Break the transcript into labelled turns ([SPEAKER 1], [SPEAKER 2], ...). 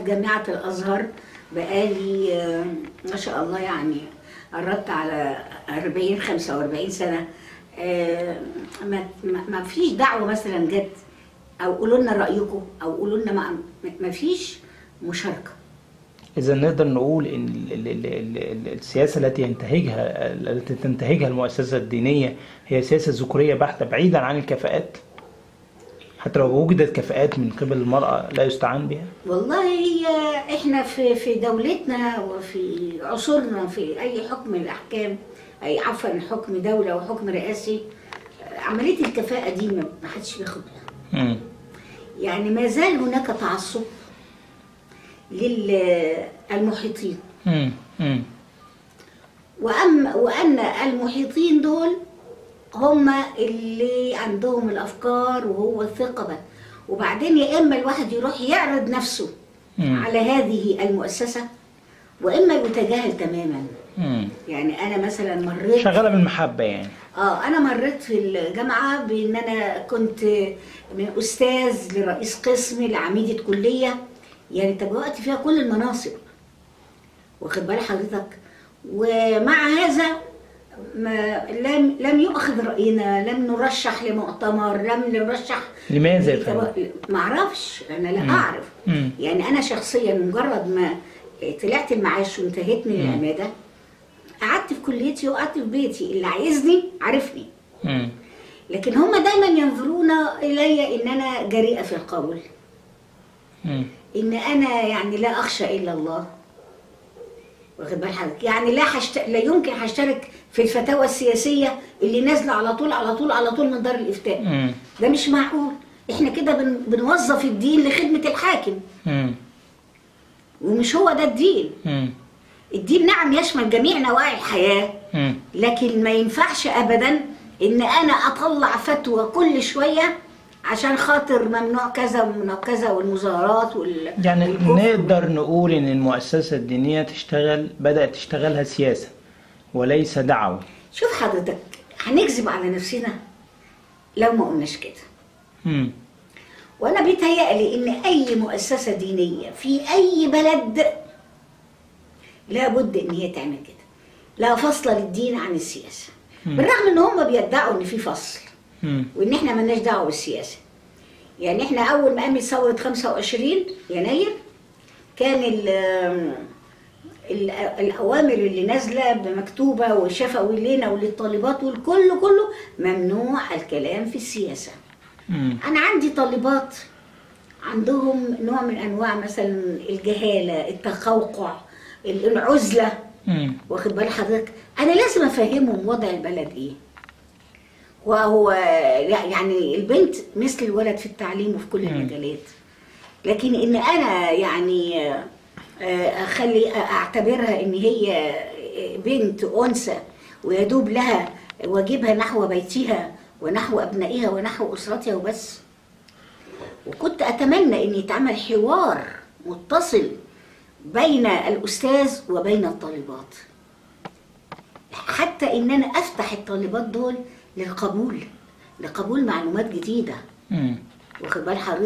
[SPEAKER 1] جامعة الأزهر بقالي آه، ما شاء الله يعني قربت على 40 45 سنة آه، ما ما- ما فيش دعوة مثلا جت أو قولوا لنا رأيكم أو قولوا لنا ما- ما فيش مشاركة
[SPEAKER 2] إذا نقدر نقول إن ال- ال- ال- ال- ال- السياسة التي ينتهجها التي تنتهجها المؤسسة الدينية هي سياسة ذكورية بحتة بعيدا عن الكفاءات حتى لو وجدت كفاءات من قبل المرأة لا يستعان بها
[SPEAKER 1] والله هي احنا في في دولتنا وفي عصورنا في اي حكم من الاحكام اي عفوا حكم دوله وحكم رئاسي آه، عمليه الكفاءه دي ما ما حدش بياخد بالها
[SPEAKER 2] مم.
[SPEAKER 1] يعني ما زال هناك تعصب للمحيطين
[SPEAKER 2] مم. مم.
[SPEAKER 1] وأما وأن المحيطين دول هم اللي عندهم الأفكار وهو الثقة بقى وبعدين يا إما الواحد يروح يعرض نفسه
[SPEAKER 2] مم.
[SPEAKER 1] على هذه المؤسسة وإما يتجاهل تماما
[SPEAKER 2] مم.
[SPEAKER 1] يعني أنا مثلا مريت
[SPEAKER 2] شغالة بالمحبة يعني
[SPEAKER 1] اه انا مريت في الجامعه بان انا كنت من استاذ لرئيس قسم لعميده كليه يعني تبوأت فيها كل المناصب واخد بال حضرتك ومع هذا ما لم لم يؤخذ راينا لم نرشح لمؤتمر لم نرشح
[SPEAKER 2] لماذا يا فندم؟
[SPEAKER 1] ما اعرفش انا لا
[SPEAKER 2] مم.
[SPEAKER 1] اعرف
[SPEAKER 2] مم.
[SPEAKER 1] يعني انا شخصيا مجرد ما طلعت المعاش وانتهيت من
[SPEAKER 2] مم.
[SPEAKER 1] العماده قعدت في كليتي وقعدت في بيتي اللي عايزني عارفني
[SPEAKER 2] مم.
[SPEAKER 1] لكن هم دايما ينظرون الي ان انا جريئه في القول
[SPEAKER 2] مم.
[SPEAKER 1] ان انا يعني لا اخشى الا الله واخد بال حضرتك يعني لا حشت... لا يمكن هشترك في الفتاوى السياسيه اللي نازله على طول على طول على طول من دار الافتاء
[SPEAKER 2] مم.
[SPEAKER 1] ده مش معقول احنا كده بن... بنوظف الدين لخدمه الحاكم
[SPEAKER 2] مم.
[SPEAKER 1] ومش هو ده الدين
[SPEAKER 2] مم.
[SPEAKER 1] الدين نعم يشمل جميع نواحي الحياه
[SPEAKER 2] مم.
[SPEAKER 1] لكن ما ينفعش ابدا ان انا اطلع فتوى كل شويه عشان خاطر ممنوع كذا وممنوع كذا والمظاهرات وال
[SPEAKER 2] يعني
[SPEAKER 1] والكفر.
[SPEAKER 2] نقدر نقول ان المؤسسة الدينية تشتغل بدأت تشتغلها سياسة وليس دعوة
[SPEAKER 1] شوف حضرتك هنكذب على نفسنا لو ما قلناش كده
[SPEAKER 2] مم.
[SPEAKER 1] وانا بيتهيألي ان اي مؤسسه دينيه في اي بلد لابد ان هي تعمل كده لا فصل للدين عن السياسه
[SPEAKER 2] مم.
[SPEAKER 1] بالرغم ان هم بيدعوا ان في فصل
[SPEAKER 2] مم.
[SPEAKER 1] وان احنا مالناش دعوه بالسياسه يعني احنا اول ما قامت ثوره 25 يناير كان ال ال- الاوامر اللي نازله بمكتوبه وشفوي لنا وللطالبات والكل كله ممنوع الكلام في السياسه
[SPEAKER 2] مم.
[SPEAKER 1] انا عندي طالبات عندهم نوع من انواع مثلا الجهاله التقوقع العزله
[SPEAKER 2] مم.
[SPEAKER 1] واخد بال حضرتك انا لازم افهمهم وضع البلد ايه وهو لا يعني البنت مثل الولد في التعليم وفي كل
[SPEAKER 2] مم.
[SPEAKER 1] المجالات لكن ان انا يعني آه، اخلي اعتبرها ان هي بنت انثى ويدوب لها واجبها نحو بيتها ونحو ابنائها ونحو اسرتها وبس وكنت اتمنى ان يتعمل حوار متصل بين الاستاذ وبين الطالبات حتى ان انا افتح الطالبات دول للقبول لقبول معلومات جديده
[SPEAKER 2] مم.
[SPEAKER 1] واخد بال حضرتك